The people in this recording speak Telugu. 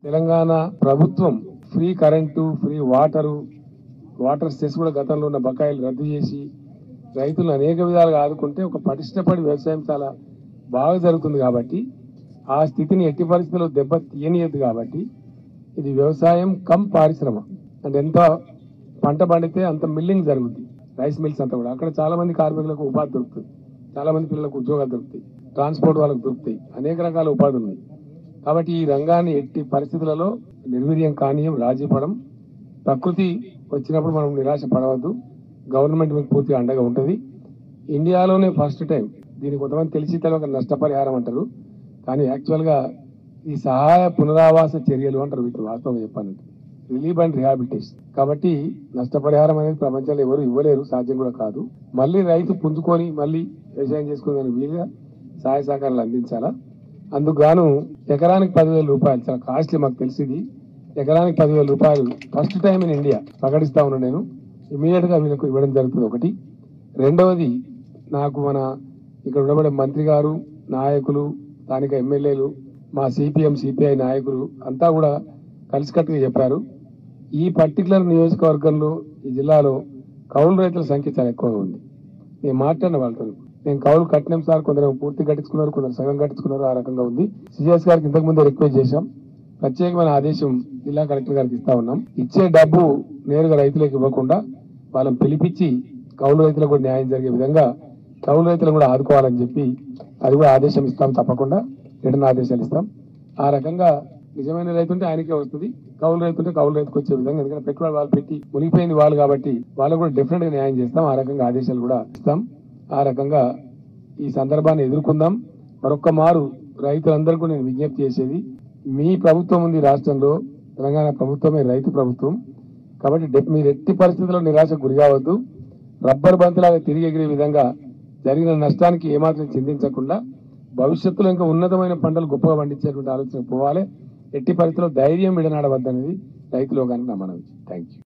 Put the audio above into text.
తెలంగాణ ప్రభుత్వం free current free water water cess కూడా గతంలో ఉన్న బకాయిలు రద్దు చేసి రైతులను అనేక విధాలుగా ఆదుకుంటే ఒక పటిష్టపడి వ్యవసాయం చాలా బాగా జరుగుతుంది కాబట్టి ఆ స్థితిని ఎట్టి పరిస్థితుల్లో దెబ్బ తీయనియద్దు కాబట్టి ఇది వ్యవసాయం కమ్ పారిశ్రమ అంటే ఎంత పంట పండితే అంత మిల్లింగ్ జరుగుతుంది రైస్ మిల్స్ అంతా కూడా అక్కడ చాలా మంది కార్మికులకు ఉపాధి దొరుకుతుంది చాలా మంది పిల్లలకు ఉద్యోగాలు దొరుకుతాయి ట్రాన్స్పోర్ట్ వాళ్ళకు దొరుకుతాయి అనేక రకాల ఉపాధి ఉన్నాయి కాబట్టి ఈ రంగాన్ని ఎట్టి పరిస్థితులలో నిర్వీర్యం కానీయం రాజీ పడం ప్రకృతి వచ్చినప్పుడు మనం నిరాశ పడవద్దు గవర్నమెంట్ మీకు పూర్తిగా అండగా ఉంటుంది ఇండియాలోనే ఫస్ట్ టైం దీనికి కొంతమంది తెలిసి తెలియక నష్టపరిహారం అంటారు కానీ యాక్చువల్గా ఈ సహాయ పునరావాస చర్యలు అంటారు వీటిని వాస్తవంగా చెప్పాలంటే రిలీఫ్ అండ్ రిహాబిలిటేషన్ కాబట్టి నష్టపరిహారం అనేది ప్రపంచంలో ఎవరు ఇవ్వలేరు సాధ్యం కూడా కాదు మళ్ళీ రైతు పుంజుకొని మళ్ళీ వ్యవసాయం చేసుకునే వీలుగా సహాయ సహకారాలు అందించాలా అందుకు గాను ఎకరానికి పదివేల రూపాయలు చాలా కాస్ట్లీ మాకు తెలిసింది ఎకరానికి పదివేల రూపాయలు ఫస్ట్ టైం ఇన్ ఇండియా ప్రకటిస్తా ఉన్నాను నేను ఇమీడియట్ గా వీళ్ళకు ఇవ్వడం జరుగుతుంది ఒకటి రెండవది నాకు మన ఇక్కడ ఉండబడే మంత్రి గారు నాయకులు స్థానిక ఎమ్మెల్యేలు మా సిపిఎం సిపిఐ నాయకులు అంతా కూడా కలిసికట్టుగా చెప్పారు ఈ పర్టికులర్ నియోజకవర్గంలో ఈ జిల్లాలో కౌలు రైతుల సంఖ్య చాలా ఎక్కువగా ఉంది నేను మాట్లాడిన వాళ్ళతో నేను కౌలు కట్టినాం సార్ కొందరు పూర్తి కట్టించుకున్నారు కొందరు సగం కట్టించుకున్నారు ఆ రకంగా ఉంది సిఎస్ గారికి ఇంతకు ముందే రిక్వెస్ట్ చేశాం ప్రత్యేకమైన ఆదేశం జిల్లా కలెక్టర్ గారికి ఇస్తా ఉన్నాం ఇచ్చే డబ్బు నేరుగా రైతులకు ఇవ్వకుండా వాళ్ళని పిలిపించి కౌలు రైతులకు కూడా న్యాయం జరిగే విధంగా కౌలు రైతులను కూడా ఆదుకోవాలని చెప్పి అది కూడా ఆదేశం ఇస్తాం తప్పకుండా రిటర్న్ ఆదేశాలు ఇస్తాం ఆ రకంగా నిజమైన రైతు ఉంటే ఆయనకే వస్తుంది కౌలు రైతు ఉంటే కౌలు రైతుకు వచ్చే విధంగా ఎందుకంటే పెట్టుబడి వాళ్ళు పెట్టి మునిగిపోయింది వాళ్ళు కాబట్టి వాళ్ళకు కూడా డెఫినెట్ గా న్యాయం చేస్తాం ఆ రకంగా ఆదేశాలు కూడా ఇస్తాం ఆ రకంగా ఈ సందర్భాన్ని ఎదుర్కొందాం మరొక్క మారు రైతులందరికీ నేను విజ్ఞప్తి చేసేది మీ ప్రభుత్వం ఉంది రాష్ట్రంలో తెలంగాణ ప్రభుత్వమే రైతు ప్రభుత్వం కాబట్టి డెఫ్- మీరు ఎట్టి పరిస్థితుల్లో నిరాశకు గురి కావద్దు రబ్బర్ బంతిలాగా తిరిగి ఎగిరే విధంగా జరిగిన నష్టానికి ఏమాత్రం చింతించకుండా భవిష్యత్తులో ఇంకా ఉన్నతమైన పంటలు గొప్పగా పండించేటువంటి ఆలోచన పోవాలి ఎట్టి పరిస్థితుల్లో ధైర్యం విడనాడవద్దనేది రైతులో కానీ నా మనవి థ్యాంక్ యూ